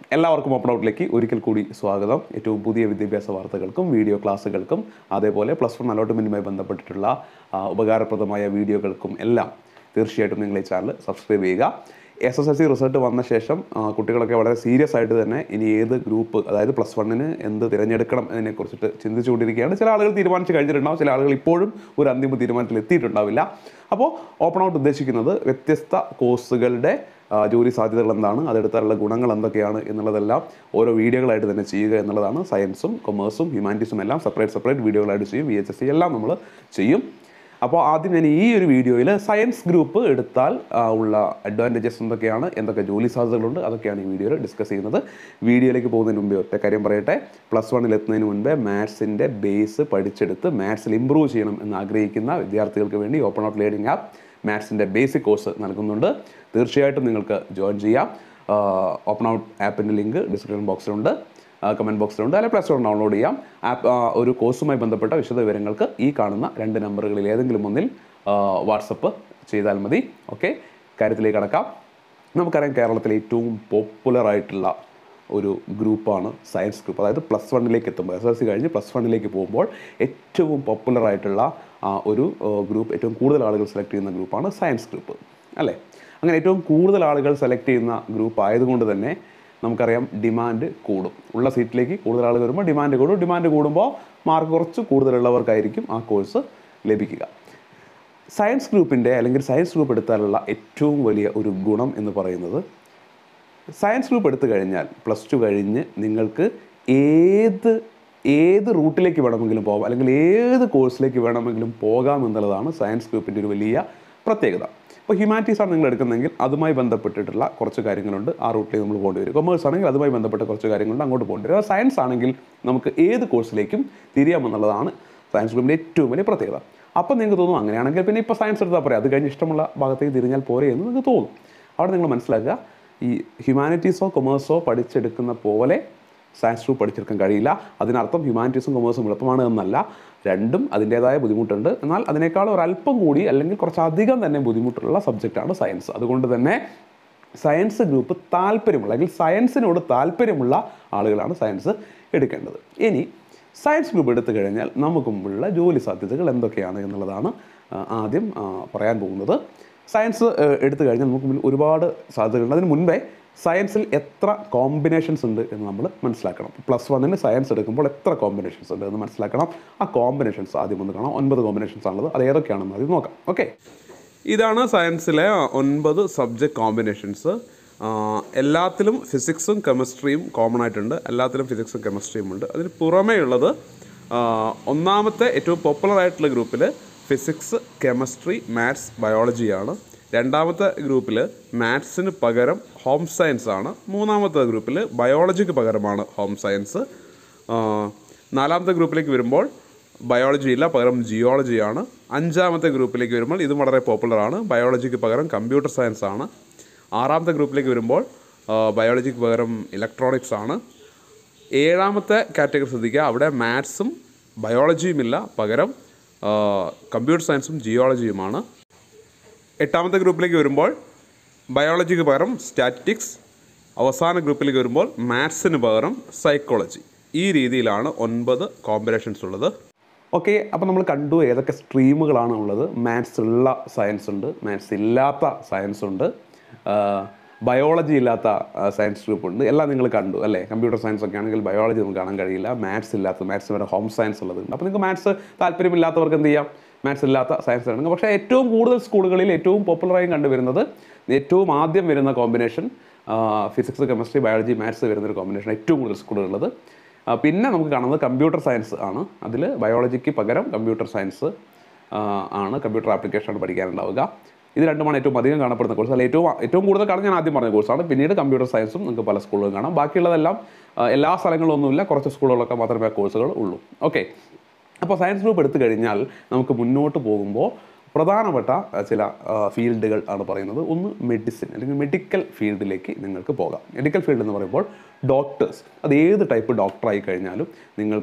എല്ലാവർക്കും ഓപ്പൺ ഔട്ടിലേക്ക് ഒരിക്കൽ കൂടി സ്വാഗതം ഏറ്റവും പുതിയ വിദ്യാഭ്യാസ വാർത്തകൾക്കും വീഡിയോ ക്ലാസ്സുകൾക്കും അതേപോലെ പ്ലസ് വൺ അലോട്ട്മെൻറ്റുമായി ബന്ധപ്പെട്ടിട്ടുള്ള ആ, ഉപകാരപ്രദമായ വീഡിയോകൾക്കും എല്ലാം തീർച്ചയായിട്ടും നിങ്ങൾ ഈ ചാനൽ സബ്സ്ക്രൈബ് ചെയ്യുക S S L C result വന്ന ശേഷം ആ, കുട്ടികളൊക്കെ വളരെ സീരിയസ് ആയിട്ട് തന്നെ ഇനി ഏത് ഗ്രൂപ്പ് അതായത് പ്ലസ് വണ്ണിന് എന്ത് തിരഞ്ഞെടുക്കണം എന്നതിനെക്കുറിച്ചിട്ട് ചിന്തിച്ചുകൊണ്ടിരിക്കുകയാണ് ചില ആളുകൾ തീരുമാനിച്ച് കഴിഞ്ഞിട്ടുണ്ടാവും ചില ആളുകൾ ഇപ്പോഴും ഒരു അന്തിമ തീരുമാനത്തിൽ എത്തിയിട്ടുണ്ടാവില്ല അപ്പോൾ ഓപ്പൺ ഔട്ട് ഉദ്ദേശിക്കുന്നത് വ്യത്യസ്ത കോഴ്സുകളുടെ ആ, ജോലി സാധ്യതകൾ എന്താണ് അതെടുത്താലുള്ള ഗുണങ്ങൾ എന്തൊക്കെയാണ് എന്നുള്ളതെല്ലാം ഓരോ വീഡിയോകളായിട്ട് തന്നെ ചെയ്യുക എന്നുള്ളതാണ് സയൻസും കൊമേഴ്സും ഹ്യൂമാനിറ്റീസും എല്ലാം സെപ്പറേറ്റ് സെപ്പറേറ്റ് വീഡിയോകളായിട്ട് ചെയ്യും വി എച്ച് എസ് സി എല്ലാം നമ്മൾ ചെയ്യും അപ്പോൾ ആദ്യം ഞാൻ ഈ ഒരു വീഡിയോയിൽ സയൻസ് ഗ്രൂപ്പ് എടുത്താൽ ആ, ഉള്ള അഡ്വാൻറ്റേജസ് എന്തൊക്കെയാണ് എന്തൊക്കെ ജോലി സാധ്യതകളുണ്ട് അതൊക്കെയാണ് ഈ വീഡിയോയിൽ ഡിസ്കസ് ചെയ്യുന്നത് വീഡിയോയിലേക്ക് പോകുന്നതിന് മുമ്പേ ഒറ്റ കാര്യം പറയട്ടെ പ്ലസ് വണ്ണിൽ എത്തുന്നതിന് മുൻപേ മാത്സിൻ്റെ ബേസ് പഠിച്ചെടുത്ത് മാത്സിൽ ഇമ്പ്രൂവ് ചെയ്യണം എന്ന് ആഗ്രഹിക്കുന്ന വിദ്യാർത്ഥികൾക്ക് വേണ്ടി ഓപ്പൺ ഔട്ട് ലേണിംഗ് ആപ്പ് മാത്സിൻ്റെ ബേസിക് കോഴ്സ് നൽകുന്നുണ്ട് തീർച്ചയായിട്ടും നിങ്ങൾക്ക് ജോയിൻ ചെയ്യാം ഓപ്പൺ ഔട്ട് ആപ്പിൻ്റെ ലിങ്ക് ഡിസ്ക്രിപ്ഷൻ ബോക്സിലുണ്ട് കമൻറ്റ് ബോക്സിലുണ്ട് അല്ലെങ്കിൽ പ്ലസ് സ്റ്റോർ ഡൗൺലോഡ് ചെയ്യാം ആപ്പ് ആ, ഒരു കോഴ്സുമായി ബന്ധപ്പെട്ട വിശദ വിവരങ്ങൾക്ക് ഈ കാണുന്ന രണ്ട് നമ്പറുകളിൽ ഏതെങ്കിലും ഒന്നിൽ വാട്സപ്പ് ചെയ്താൽ മതി ഓക്കെ കാര്യത്തിലേക്ക് കടക്കാം നമുക്കറിയാം കേരളത്തിലെ ഏറ്റവും പോപ്പുലർ ആയിട്ടുള്ള ഒരു ഗ്രൂപ്പാണ് സയൻസ് ഗ്രൂപ്പ് അതായത് പ്ലസ് വണ്ണിലേക്ക് എത്തുമ്പോൾ എസ് എൽ സി കഴിഞ്ഞ് പ്ലസ് വണ്ണിലേക്ക് പോകുമ്പോൾ ഏറ്റവും പോപ്പുലർ ആയിട്ടുള്ള ആ, ഒരു ഗ്രൂപ്പ് ഏറ്റവും കൂടുതൽ ആളുകൾ സെലക്ട് ചെയ്യുന്ന ഗ്രൂപ്പാണ് സയൻസ് ഗ്രൂപ്പ് അല്ലേ അങ്ങനെ ഏറ്റവും കൂടുതൽ ആളുകൾ സെലക്ട് ചെയ്യുന്ന ഗ്രൂപ്പ് ആയതുകൊണ്ട് തന്നെ നമുക്കറിയാം ഡിമാൻഡ് കൂടും ഉള്ള സീറ്റിലേക്ക് കൂടുതൽ ആളുകൾ വരുമ്പോൾ ഡിമാൻഡ് കൂടും ഡിമാൻഡ് കൂടുമ്പോൾ മാർക്ക് കുറച്ച് കൂടുതലുള്ളവർക്കായിരിക്കും ആ കോഴ്സ് ലഭിക്കുക സയൻസ് ഗ്രൂപ്പിൻ്റെ അല്ലെങ്കിൽ സയൻസ് ഗ്രൂപ്പ് എടുത്താലുള്ള ഏറ്റവും വലിയ ഒരു ഗുണം എന്ന് പറയുന്നത് സയൻസ് ഗ്രൂപ്പ് എടുത്തു കഴിഞ്ഞാൽ പ്ലസ് ടു കഴിഞ്ഞ് നിങ്ങൾക്ക് ഏത് ഏത് റൂട്ടിലേക്ക് വേണമെങ്കിലും പോകാം അല്ലെങ്കിൽ ഏത് കോഴ്സിലേക്ക് വേണമെങ്കിലും പോകാം എന്നുള്ളതാണ് സയൻസ് ഗ്രൂപ്പിൻ്റെ ഒരു വലിയ പ്രത്യേകത ഇപ്പോൾ ഹ്യൂമാനിറ്റീസ് ആണ് നിങ്ങൾ എടുക്കുന്നതെങ്കിൽ അതുമായി ബന്ധപ്പെട്ടിട്ടുള്ള കുറച്ച് കാര്യങ്ങളുണ്ട് ആ റൂട്ടിലേക്ക് നമ്മൾ പോകേണ്ടി വരും കൊമേഴ്സ് ആണെങ്കിൽ അതുമായി ബന്ധപ്പെട്ട കുറച്ച് കാര്യങ്ങളുണ്ട് അങ്ങോട്ട് പോകേണ്ടി വരും സയൻസ് ആണെങ്കിൽ നമുക്ക് ഏത് കോഴ്സിലേക്കും തിരിയാമെന്നുള്ളതാണ് സയൻസ് ഗ്രൂപ്പിൻ്റെ ഏറ്റവും വലിയ പ്രത്യേകത അപ്പം നിങ്ങൾക്ക് തോന്നും അങ്ങനെയാണെങ്കിൽ പിന്നെ ഇപ്പോൾ സയൻസ് എടുത്താൽ പറയാം അത് കഴിഞ്ഞ് ഇഷ്ടമുള്ള ഭാഗത്തേക്ക് തിരിഞ്ഞാൽ പോരെ എന്ന് നിങ്ങൾക്ക് തോന്നും അവിടെ നിങ്ങൾ മനസ്സിലാക്കുക ഈ ഹ്യൂമാനിറ്റീസോ കൊമേഴ്സോ പഠിച്ചെടുക്കുന്ന പോലെ സയൻസ് ഗ്രൂപ്പ് പഠിച്ചെടുക്കാൻ കഴിയില്ല അതിനർത്ഥം ഹ്യൂമാനിറ്റീസും കൊമേഴ്സും എളുപ്പമാണ് എന്നല്ല രണ്ടും അതിൻ്റേതായ ബുദ്ധിമുട്ടുണ്ട് എന്നാൽ അതിനേക്കാൾ ഒരല്പം കൂടി അല്ലെങ്കിൽ കുറച്ചധികം തന്നെ ബുദ്ധിമുട്ടുള്ള സബ്ജക്റ്റാണ് സയൻസ് അതുകൊണ്ട് തന്നെ സയൻസ് ഗ്രൂപ്പ് താല്പര്യമുള്ള അല്ലെങ്കിൽ സയൻസിനോട് താല്പര്യമുള്ള ആളുകളാണ് സയൻസ് എടുക്കേണ്ടത് ഇനി സയൻസ് ഗ്രൂപ്പ് എടുത്തു കഴിഞ്ഞാൽ നമുക്ക് മുമ്പുള്ള ജോലി സാധ്യതകൾ എന്തൊക്കെയാണ് എന്നുള്ളതാണ് ആ, ആദ്യം ആ, പറയാൻ പോകുന്നത് സയൻസ് ആ, എടുത്തു കഴിഞ്ഞാൽ നമുക്ക് മുന്നിൽ ഒരുപാട് സാധ്യതകളുണ്ട് അതിന് മുൻപേ സയൻസിൽ എത്ര കോമ്പിനേഷൻസ് ഉണ്ട് എന്ന് നമ്മൾ മനസ്സിലാക്കണം പ്ലസ് വണ്ണിന് സയൻസ് എടുക്കുമ്പോൾ എത്ര കോമ്പിനേഷൻസ് ഉണ്ട് എന്ന് മനസ്സിലാക്കണം ആ കോമ്പിനേഷൻസ് ആദ്യം ഒന്ന് കാണാം ഒൻപത് കോമ്പിനേഷൻസ് ആണുള്ളത് അത് ഏതൊക്കെയാണെന്ന് ആദ്യം നോക്കാം ഓക്കെ ഇതാണ് സയൻസിലെ ഒൻപത് സബ്ജക്ട് കോമ്പിനേഷൻസ് എല്ലാത്തിലും ഫിസിക്സും കെമിസ്ട്രിയും കോമൺ ആയിട്ടുണ്ട് എല്ലാത്തിലും ഫിസിക്സും കെമിസ്ട്രിയും ഉണ്ട് അതിന് പുറമേ ഉള്ളത് ആ, ഒന്നാമത്തെ ഏറ്റവും പോപ്പുലർ ആയിട്ടുള്ള ഗ്രൂപ്പിൽ ഫിസിക്സ് കെമിസ്ട്രി മാത്സ് ബയോളജിയാണ് രണ്ടാമത്തെ ഗ്രൂപ്പിൽ മാത്സിന് പകരം ഹോം സയൻസ് ആണ് മൂന്നാമത്തെ ഗ്രൂപ്പിൽ ബയോളജിക്ക് പകരമാണ് ഹോം സയൻസ് ആ, നാലാമത്തെ ഗ്രൂപ്പിലേക്ക് വരുമ്പോൾ ബയോളജി ഇല്ല പകരം ജിയോളജിയാണ് അഞ്ചാമത്തെ ഗ്രൂപ്പിലേക്ക് വരുമ്പോൾ ഇതും വളരെ പോപ്പുലർ ആണ് ബയോളജിക്ക് പകരം കമ്പ്യൂട്ടർ സയൻസ് ആണ് ആറാമത്തെ ഗ്രൂപ്പിലേക്ക് വരുമ്പോൾ ആ, ബയോളജിക്ക് പകരം ഇലക്ട്രോണിക്സ് ആണ് ഏഴാമത്തെ കാറ്റഗറി ശ്രദ്ധിക്കുക അവിടെ മാത്സും ബയോളജിയും ഇല്ല പകരം ആ, കമ്പ്യൂട്ടർ സയൻസും ജിയോളജിയുമാണ് എട്ടാമത്തെ ഗ്രൂപ്പിലേക്ക് വരുമ്പോൾ ബയോളജിക്ക് പകരം സ്റ്റാറ്റിക്സ് അവസാന ഗ്രൂപ്പിലേക്ക് വരുമ്പോൾ മാത്സിന് പകരം സൈക്കോളജി ഈ രീതിയിലാണ് ഒൻപത് കോമ്പിനേഷൻസ് ഉള്ളത് ഓക്കെ അപ്പോൾ നമ്മൾ കണ്ടു ഏതൊക്കെ സ്ട്രീമുകളാണ് ഉള്ളത് മാത്സ് ഉള്ള സയൻസ് ഉണ്ട് മാത്സ് ഇല്ലാത്ത സയൻസ് ഉണ്ട് ബയോളജി ഇല്ലാത്ത സയൻസ് ഗ്രൂപ്പ് ഉണ്ട് എല്ലാം നിങ്ങൾ കണ്ടു അല്ലേ കമ്പ്യൂട്ടർ സയൻസ് ഒക്കെ ആണെങ്കിൽ ബയോളജി നമുക്ക് കാണാൻ കഴിയില്ല മാത്സ് ഇല്ലാത്ത മാത്സ് വരെ ഹോം സയൻസ് ഉള്ളതുണ്ട് അപ്പോൾ നിങ്ങൾക്ക് മാത്സ് താല്പര്യമില്ലാത്തവർക്ക് എന്ത് ചെയ്യാം മാത്സ് ഇല്ലാത്ത സയൻസ് എടുക്കുക പക്ഷേ ഏറ്റവും കൂടുതൽ സ്കൂളുകളിൽ ഏറ്റവും പോപ്പുലറായി കണ്ടുവരുന്നത് ഏറ്റവും ആദ്യം വരുന്ന combination physics chemistry biology maths വരുന്നൊരു കോമ്പിനേഷൻ ഏറ്റവും കൂടുതൽ സ്കൂളുകളുള്ളത് ആ, പിന്നെ നമുക്ക് കാണുന്നത് കമ്പ്യൂട്ടർ സയൻസ് ആണ് അതിൽ ബയോളജിക്ക് പകരം കമ്പ്യൂട്ടർ സയൻസ് ആ, ആണ് കമ്പ്യൂട്ടർ ആപ്ലിക്കേഷനാണ് പഠിക്കാനുണ്ടാവുക ഇത് രണ്ടുമാണ് ഏറ്റവും അധികം കാണപ്പെടുന്ന കോഴ്സ് അല്ല ഏറ്റവും ഏറ്റവും കൂടുതൽ കാണാൻ ഞാൻ ആദ്യം പറഞ്ഞ കോഴ്സാണ് പിന്നീട് കമ്പ്യൂട്ടർ സയൻസും നിങ്ങൾക്ക് പല സ്കൂളുകളും കാണാം ബാക്കിയുള്ളതെല്ലാം ആ, എല്ലാ സ്ഥലങ്ങളിലൊന്നുമില്ല കുറച്ച് സ്കൂളുകളൊക്കെ മാത്രമേ ആ കോഴ്സുകൾ ഉള്ളൂ ഓക്കെ അപ്പോൾ സയൻസ് ഗ്രൂപ്പ് എടുത്തു കഴിഞ്ഞാൽ നമുക്ക് മുന്നോട്ട് പോകുമ്പോൾ പ്രധാനപ്പെട്ട ആ, ചില ആ, ഫീൽഡുകൾ ആണ് പറയുന്നത് ഒന്ന് മെഡിസിൻ അല്ലെങ്കിൽ മെഡിക്കൽ ഫീൽഡിലേക്ക് നിങ്ങൾക്ക് പോകാം മെഡിക്കൽ ഫീൽഡ് എന്ന് പറയുമ്പോൾ ഡോക്ടേഴ്സ് അത് ഏത് ടൈപ്പ് ഡോക്ടറായി കഴിഞ്ഞാലും നിങ്ങൾക്ക്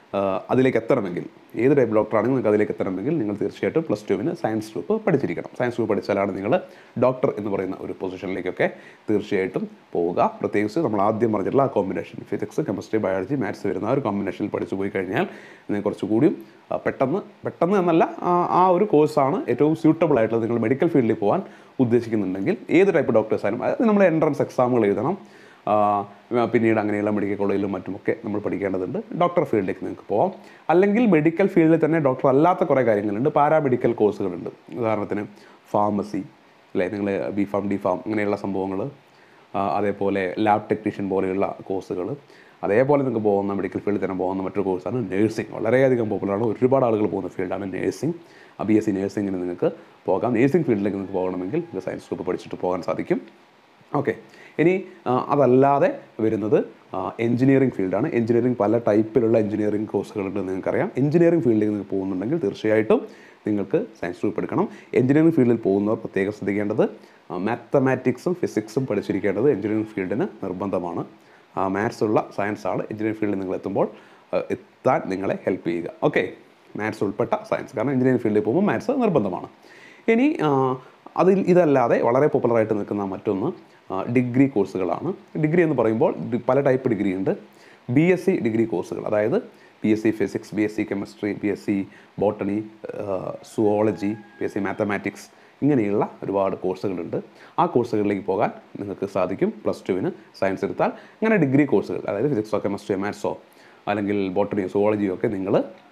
ആ, അതിലേക്ക് എത്തണമെങ്കിൽ ഏത് ടൈപ്പ് ഡോക്ടറാണെങ്കിൽ നിങ്ങൾക്ക് അതിലേക്ക് എത്തണമെങ്കിൽ നിങ്ങൾ തീർച്ചയായിട്ടും പ്ലസ് ടുവിന് സയൻസ് ഗ്രൂപ്പ് പഠിച്ചിരിക്കണം സയൻസ് ഗ്രൂപ്പ് പഠിച്ചാലാണ് നിങ്ങൾ ഡോക്ടർ എന്ന് പറയുന്ന ഒരു പൊസിഷനിലേക്കൊക്കെ തീർച്ചയായിട്ടും പോവുക പ്രത്യേകിച്ച് നമ്മൾ ആദ്യം പറഞ്ഞിട്ടുള്ള ആ combination physics chemistry biology maths വരുന്ന ആ ഒരു കോമ്പിനേഷനിൽ പഠിച്ചു പോയി കഴിഞ്ഞാൽ നിങ്ങൾക്ക് കുറച്ചുകൂടിയും ആ, പെട്ടെന്ന് പെട്ടെന്ന് എന്നല്ല ആ, ആ ഒരു കോഴ്സാണ് ഏറ്റവും സ്യൂട്ടബിൾ ആയിട്ടുള്ളത് നിങ്ങൾ മെഡിക്കൽ ഫീൽഡിൽ പോകാൻ ഉദ്ദേശിക്കുന്നുണ്ടെങ്കിൽ ഏത് ടൈപ്പ് ഡോക്ടേഴ്സ് ആയാലും അതായത് നമ്മൾ എൻട്രൻസ് എക്സാമുകൾ എഴുതണം ആ, പിന്നീട് അങ്ങനെയുള്ള മെഡിക്കൽ കോളേജിലും മറ്റുമൊക്കെ നമ്മൾ പഠിക്കേണ്ടതുണ്ട് ഡോക്ടർ ഫീൽഡിലേക്ക് നിങ്ങൾക്ക് പോകാം അല്ലെങ്കിൽ മെഡിക്കൽ ഫീൽഡിൽ തന്നെ ഡോക്ടർ അല്ലാത്ത കുറേ കാര്യങ്ങളുണ്ട് പാരാമെഡിക്കൽ കോഴ്സുകളുണ്ട് ഉദാഹരണത്തിന് ഫാർമസി അല്ലേ നിങ്ങൾ ബി ഫാം ഡി ഫാം അങ്ങനെയുള്ള സംഭവങ്ങൾ അതേപോലെ ലാബ് ടെക്നീഷ്യൻ പോലെയുള്ള കോഴ്സുകൾ അതേപോലെ നിങ്ങൾക്ക് പോകുന്ന മെഡിക്കൽ ഫീൽഡിൽ തന്നെ പോകുന്ന മറ്റൊരു കോഴ്സാണ് നഴ്സിംഗ് വളരെയധികം പോപ്പുലറാണ് ഒരുപാട് ആളുകൾ പോകുന്ന ഫീൽഡാണ് നഴ്സിംഗ് ബി എസ് സി നഴ്സിംഗിന് നിങ്ങൾക്ക് പോകാം നഴ്സിംഗ് ഫീൽഡിലേക്ക് നിങ്ങൾക്ക് പോകണമെങ്കിൽ നിങ്ങൾക്ക് സയൻസ് ഗ്രൂപ്പ് പഠിച്ചിട്ട് പോകാൻ സാധിക്കും ഓക്കെ ഇനി ആ, അതല്ലാതെ വരുന്നത് എഞ്ചിനീയറിംഗ് ഫീൽഡാണ് എഞ്ചിനീയറിംഗ് പല ടൈപ്പിലുള്ള എഞ്ചിനീയറിംഗ് കോഴ്സുകളുണ്ട് നിങ്ങൾക്ക് എഞ്ചിനീയറിംഗ് ഫീൽഡിലേക്ക് നിങ്ങൾക്ക് പോകുന്നുണ്ടെങ്കിൽ തീർച്ചയായിട്ടും നിങ്ങൾക്ക് സയൻസ് ഗ്രൂപ്പ് എടുക്കണം എഞ്ചിനീയറിംഗ് ഫീൽഡിൽ പോകുന്നവർ പ്രത്യേകം ശ്രദ്ധിക്കേണ്ടത് മാത്തമാറ്റിക്സും ഫിസിക്സും പഠിച്ചിരിക്കേണ്ടത് എഞ്ചിനീയറിംഗ് ഫീൽഡിന് നിർബന്ധമാണ് മാത്സ് ഉള്ള സയൻസ് ആണ് എഞ്ചിനീയറിംഗ് ഫീൽഡിൽ നിങ്ങൾ എത്തുമ്പോൾ ആ, എത്താൻ നിങ്ങളെ ഹെൽപ്പ് ചെയ്യുക ഓക്കെ മാത്സ് ഉൾപ്പെട്ട സയൻസ് കാരണം എഞ്ചിനീയറിംഗ് ഫീൽഡിൽ പോകുമ്പോൾ മാത്സ് നിർബന്ധമാണ് ഇനി ആ, അതിൽ ഇതല്ലാതെ വളരെ പോപ്പുലറായിട്ട് നിൽക്കുന്ന മറ്റൊന്ന് ഡിഗ്രി കോഴ്സുകളാണ് ഡിഗ്രി എന്ന് പറയുമ്പോൾ ഡി- പല ടൈപ്പ് ഡിഗ്രി ഉണ്ട് ബി എസ് സി ഡിഗ്രി കോഴ്സുകൾ അതായത് B S C physics B S C chemistry B S C botany zoology B S C mathematics ഇങ്ങനെയുള്ള ഒരുപാട് കോഴ്സുകളുണ്ട് ആ കോഴ്സുകളിലേക്ക് പോകാൻ നിങ്ങൾക്ക് സാധിക്കും പ്ലസ് ടുവിന് സയൻസ് എടുത്താൽ അങ്ങനെ ഡിഗ്രി കോഴ്സുകൾ അതായത് ഫിസിക്സോ കെമിസ്ട്രിയോ മാത്സോ അല്ലെങ്കിൽ ബോട്ടണിയോ സുവോളജിയോ ഒക്കെ നിങ്ങൾ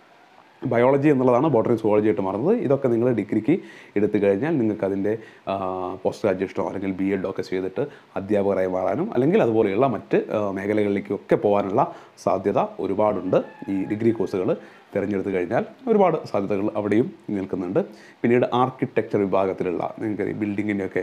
ബയോളജി എന്നുള്ളതാണ് ബോട്ടണി സുവോളജി ആയിട്ട് മാറുന്നത് ഇതൊക്കെ നിങ്ങൾ ഡിഗ്രിക്ക് എടുത്തു കഴിഞ്ഞാൽ നിങ്ങൾക്ക് അതിൻ്റെ പോസ്റ്റ് ഗ്രാജുവേഷനോ അല്ലെങ്കിൽ ബി എഡോ ഒക്കെ ചെയ്തിട്ട് അധ്യാപകരായി മാറാനും അല്ലെങ്കിൽ അതുപോലെയുള്ള മറ്റ് ആ, മേഖലകളിലേക്കൊക്കെ പോകാനുള്ള സാധ്യത ഒരുപാടുണ്ട് ഈ ഡിഗ്രി കോഴ്സുകൾ തിരഞ്ഞെടുത്ത് കഴിഞ്ഞാൽ ഒരുപാട് സാധ്യതകൾ അവിടെയും നിൽക്കുന്നുണ്ട് പിന്നീട് ആർക്കിടെക്ചർ വിഭാഗത്തിലുള്ള നിങ്ങൾക്ക് ബിൽഡിങ്ങിൻ്റെയൊക്കെ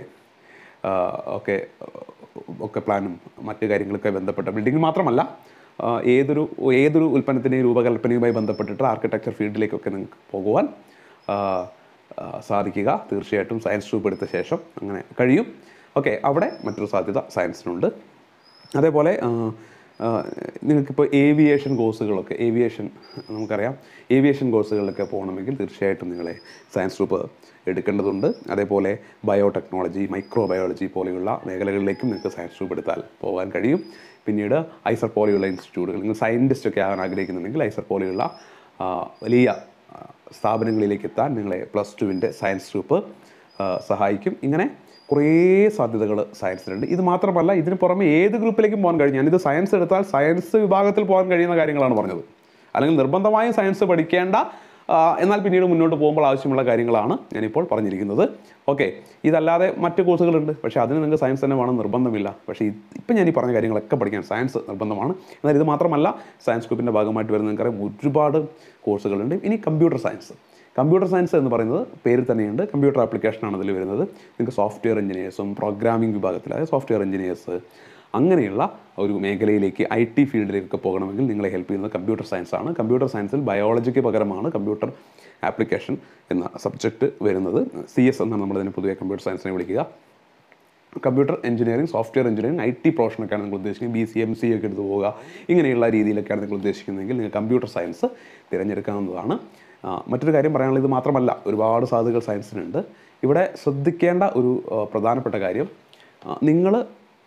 ഒക്കെ ഒക്കെ പ്ലാനും മറ്റു കാര്യങ്ങളൊക്കെ ബന്ധപ്പെട്ട ബിൽഡിംഗ് മാത്രമല്ല ആ, ഏതൊരു ഏതൊരു ഉൽപ്പന്നത്തിൻ്റെയും രൂപകൽപ്പനയുമായി ബന്ധപ്പെട്ടിട്ട് ആർക്കിടെക്ചർ ഫീൽഡിലേക്കൊക്കെ നിങ്ങൾക്ക് പോകുവാൻ ആ, ആ, സാധിക്കുക തീർച്ചയായിട്ടും സയൻസ് ഗ്രൂപ്പ് എടുത്ത ശേഷം അങ്ങനെ കഴിയും ഓക്കെ അവിടെ മറ്റൊരു സാധ്യത സയൻസിനുണ്ട് അതേപോലെ ആ, ആ, നിങ്ങൾക്കിപ്പോൾ ഏവിയേഷൻ കോഴ്സുകളൊക്കെ ഏവിയേഷൻ നമുക്കറിയാം ഏവിയേഷൻ കോഴ്സുകളിലൊക്കെ പോകണമെങ്കിൽ തീർച്ചയായിട്ടും നിങ്ങളെ സയൻസ് ഗ്രൂപ്പ് എടുക്കേണ്ടതുണ്ട് അതേപോലെ ബയോടെക്നോളജി മൈക്രോ ബയോളജി പോലെയുള്ള മേഖലകളിലേക്കും നിങ്ങൾക്ക് സയൻസ് ഗ്രൂപ്പ് എടുത്താൽ പോകാൻ കഴിയും പിന്നീട് ഐസർ പോലെയുള്ള ഇൻസ്റ്റിറ്റ്യൂട്ടുകൾ നിങ്ങൾ സയൻറ്റിസ്റ്റ് ഒക്കെ ആകാൻ ആഗ്രഹിക്കുന്നുണ്ടെങ്കിൽ ഐസർ പോലെയുള്ള ആ, വലിയ ആ, സ്ഥാപനങ്ങളിലേക്ക് എത്താൻ നിങ്ങളെ പ്ലസ് ടുവിൻ്റെ സയൻസ് ഗ്രൂപ്പ് ആ, സഹായിക്കും ഇങ്ങനെ കുറേ സാധ്യതകൾ സയൻസിലുണ്ട് ഇത് മാത്രമല്ല ഇതിന് പുറമെ ഏത് ഗ്രൂപ്പിലേക്കും പോകാൻ കഴിയും ഞാനിത് സയൻസ് എടുത്താൽ സയൻസ് വിഭാഗത്തിൽ പോകാൻ കഴിയുന്ന കാര്യങ്ങളാണ് പറഞ്ഞത് അല്ലെങ്കിൽ നിർബന്ധമായും സയൻസ് പഠിക്കേണ്ട ആ, എന്നാൽ പിന്നീട് മുന്നോട്ട് പോകുമ്പോൾ ആവശ്യമുള്ള കാര്യങ്ങളാണ് ഞാനിപ്പോൾ പറഞ്ഞിരിക്കുന്നത് ഓക്കെ ഇതല്ലാതെ മറ്റ് കോഴ്സുകളുണ്ട് പക്ഷേ അതിന് നിങ്ങൾക്ക് സയൻസ് തന്നെ വേണം നിർബന്ധമില്ല പക്ഷേ ഇപ്പം ഞാൻ ഈ പറഞ്ഞ കാര്യങ്ങളൊക്കെ പഠിക്കാൻ സയൻസ് നിർബന്ധമാണ് എന്നാൽ ഇത് മാത്രമല്ല സയൻസ് ഗ്രൂപ്പിൻ്റെ ഭാഗമായിട്ട് വരുന്ന നിങ്ങൾക്കറിയാം ഒരുപാട് കോഴ്സുകളുണ്ട് ഇനി കമ്പ്യൂട്ടർ സയൻസ് കമ്പ്യൂട്ടർ സയൻസ് എന്ന് പറയുന്നത് പേരിൽ തന്നെയുണ്ട് കമ്പ്യൂട്ടർ ആപ്ലിക്കേഷനാണ് അതിൽ വരുന്നത് നിങ്ങൾക്ക് സോഫ്റ്റ്വെയർ എഞ്ചിനീയേഴ്സും പ്രോഗ്രാമിംഗ് വിഭാഗത്തിൽ അതായത് സോഫ്റ്റ്വെയർ എഞ്ചിനീയേഴ്സ് അങ്ങനെയുള്ള ഒരു മേഖലയിലേക്ക് ഐ ടി ഫീൽഡിലേക്കൊക്കെ പോകണമെങ്കിൽ നിങ്ങളെ ഹെൽപ്പ് ചെയ്യുന്നത് കമ്പ്യൂട്ടർ സയൻസ് ആണ് കമ്പ്യൂട്ടർ സയൻസിൽ ബയോളജിക്ക് പകരമാണ് കമ്പ്യൂട്ടർ ആപ്ലിക്കേഷൻ എന്ന സബ്ജക്റ്റ് വരുന്നത് സി എസ് എന്നാണ് നമ്മളതിനെ പൊതുവെ കമ്പ്യൂട്ടർ സയൻസിനെ വിളിക്കുക computer engineering software engineering I T പ്രൊഫഷനൊക്കെയാണ് നിങ്ങൾ ഉദ്ദേശിക്കുന്നത് ബി സി എം സി ഒക്കെ എടുത്ത് പോവുക ഇങ്ങനെയുള്ള രീതിയിലൊക്കെയാണ് നിങ്ങൾ ഉദ്ദേശിക്കുന്നതെങ്കിൽ നിങ്ങൾ കമ്പ്യൂട്ടർ സയൻസ് തിരഞ്ഞെടുക്കാവുന്നതാണ് ആ, മറ്റൊരു കാര്യം പറയാനുള്ളത് ഇത് മാത്രമല്ല ഒരുപാട് സാധ്യതകൾ സയൻസിനുണ്ട് ഇവിടെ ശ്രദ്ധിക്കേണ്ട ഒരു ആ, പ്രധാനപ്പെട്ട കാര്യം നിങ്ങൾ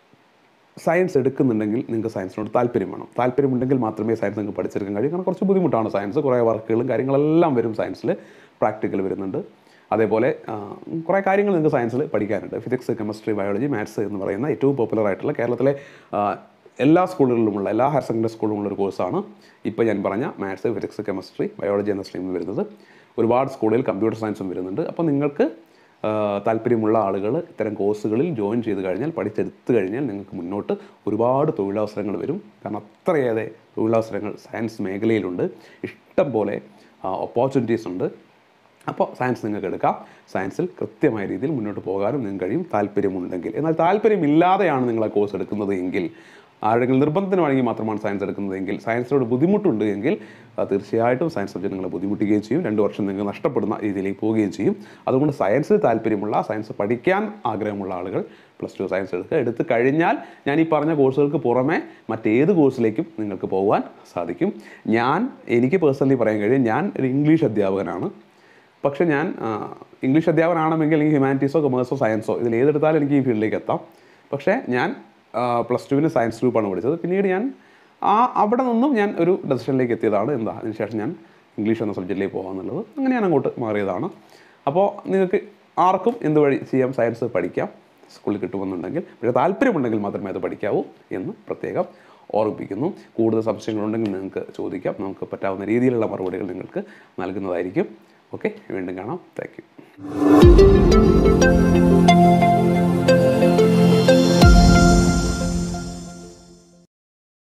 സയൻസ് എടുക്കുന്നുണ്ടെങ്കിൽ നിങ്ങൾക്ക് സയൻസിനോട് താല്പര്യം വേണം താല്പര്യമുണ്ടെങ്കിൽ മാത്രമേ സയൻസ് നിങ്ങൾക്ക് പഠിച്ചെടുക്കാൻ കഴിയൂ കാരണം കുറച്ച് ബുദ്ധിമുട്ടാണ് സയൻസ് കുറേ വർക്കുകളും കാര്യങ്ങളെല്ലാം വരും സയൻസിൽ പ്രാക്ടിക്കൽ വരുന്നുണ്ട് അതേപോലെ ആ, കുറേ കാര്യങ്ങൾ നിങ്ങൾക്ക് സയൻസിൽ പഠിക്കാനുണ്ട് ഫിസിക്സ് കെമിസ്ട്രി ബയോളജി മാത്സ് എന്ന് പറയുന്ന ഏറ്റവും പോപ്പുലർ ആയിട്ടുള്ള കേരളത്തിലെ ആ, എല്ലാ സ്കൂളുകളിലുമുള്ള എല്ലാ ഹയർ സെക്കൻഡറി സ്കൂളിലുമുള്ള ഒരു കോഴ്സാണ് ഇപ്പോൾ ഞാൻ പറഞ്ഞ മാത്സ് ഫിസിക്സ് കെമിസ്ട്രി ബയോളജി എന്ന സ്ട്രീമിൽ വരുന്നത് ഒരുപാട് സ്കൂളുകളിൽ കമ്പ്യൂട്ടർ സയൻസും വരുന്നുണ്ട് അപ്പോൾ നിങ്ങൾക്ക് ആ, താല്പര്യമുള്ള ആളുകൾ ഇത്തരം കോഴ്സുകളിൽ ജോയിൻ ചെയ്ത് കഴിഞ്ഞാൽ പഠിച്ചെടുത്ത് കഴിഞ്ഞാൽ നിങ്ങൾക്ക് മുന്നോട്ട് ഒരുപാട് തൊഴിലവസരങ്ങൾ വരും കാരണം അത്രയേറെ തൊഴിലവസരങ്ങൾ സയൻസ് മേഖലയിലുണ്ട് ഇഷ്ടം പോലെ ഓപ്പർച്യൂണിറ്റീസ് ഉണ്ട് അപ്പോൾ സയൻസ് നിങ്ങൾക്ക് എടുക്കാം സയൻസിൽ കൃത്യമായ രീതിയിൽ മുന്നോട്ട് പോകാനും നിങ്ങൾക്ക് കഴിയും താല്പര്യമുണ്ടെങ്കിൽ എന്നാൽ താല്പര്യമില്ലാതെയാണ് നിങ്ങൾ ആ കോഴ്സ് എടുക്കുന്നത് എങ്കിൽ ആരെങ്കിലും നിർബന്ധത്തിന് വേണമെങ്കിൽ മാത്രമാണ് സയൻസ് എടുക്കുന്നതെങ്കിൽ സയൻസിനോട് ബുദ്ധിമുട്ടുണ്ട് എങ്കിൽ ആ, തീർച്ചയായിട്ടും സയൻസ് സബ്ജക്റ്റ് നിങ്ങളെ ബുദ്ധിമുട്ടുകയും ചെയ്യും രണ്ട് വർഷം നിങ്ങൾക്ക് നഷ്ടപ്പെടുന്ന രീതിയിലേക്ക് പോവുകയും ചെയ്യും അതുകൊണ്ട് സയൻസിൽ താല്പര്യമുള്ള സയൻസ് പഠിക്കാൻ ആഗ്രഹമുള്ള ആളുകൾ പ്ലസ് ടു സയൻസ് എടുക്കുക എടുത്തു കഴിഞ്ഞാൽ ഞാൻ ഈ പറഞ്ഞ കോഴ്സുകൾക്ക് പുറമെ മറ്റേത് കോഴ്സിലേക്കും നിങ്ങൾക്ക് പോകാൻ സാധിക്കും ഞാൻ എനിക്ക് പേഴ്സണലി പറയാൻ കഴിയും ഞാൻ ഒരു ഇംഗ്ലീഷ് അധ്യാപകനാണ് പക്ഷെ ഞാൻ ആ, ഇംഗ്ലീഷ് അധ്യാപകനാണെങ്കിൽ എനിക്ക് ഹ്യൂമാനിറ്റീസോ കൊമേഴ്സോ സയൻസോ ഇതിൽ ഏതെടുത്താലും എനിക്ക് ഈ ഫീൽഡിലേക്ക് എത്താം പക്ഷേ ഞാൻ പ്ലസ് ടുവിന് സയൻസ് ഗ്രൂപ്പാണ് പഠിച്ചത് പിന്നീട് ഞാൻ ആ അവിടെ നിന്നും ഞാൻ ഒരു ഡെസിഷനിലേക്ക് എത്തിയതാണ് എന്താ അതിനുശേഷം ഞാൻ ഇംഗ്ലീഷ് എന്ന സബ്ജക്റ്റിലേക്ക് പോകാമെന്നുള്ളത് അങ്ങനെ ഞാൻ അങ്ങോട്ട് മാറിയതാണ് അപ്പോൾ നിങ്ങൾക്ക് ആർക്കും എന്ത് വഴി ചെയ്യാം സയൻസ് പഠിക്കാം സ്കൂളിൽ കിട്ടുമെന്നുണ്ടെങ്കിൽ പക്ഷേ താല്പര്യമുണ്ടെങ്കിൽ മാത്രമേ അത് പഠിക്കാവൂ എന്ന് പ്രത്യേകം ഓർമ്മിപ്പിക്കുന്നു കൂടുതൽ സംശയങ്ങളുണ്ടെങ്കിൽ നിങ്ങൾക്ക് ചോദിക്കാം നമുക്ക് പറ്റാവുന്ന രീതിയിലുള്ള മറുപടികൾ നിങ്ങൾക്ക് നൽകുന്നതായിരിക്കും ഓക്കെ വീണ്ടും കാണാം താങ്ക് യു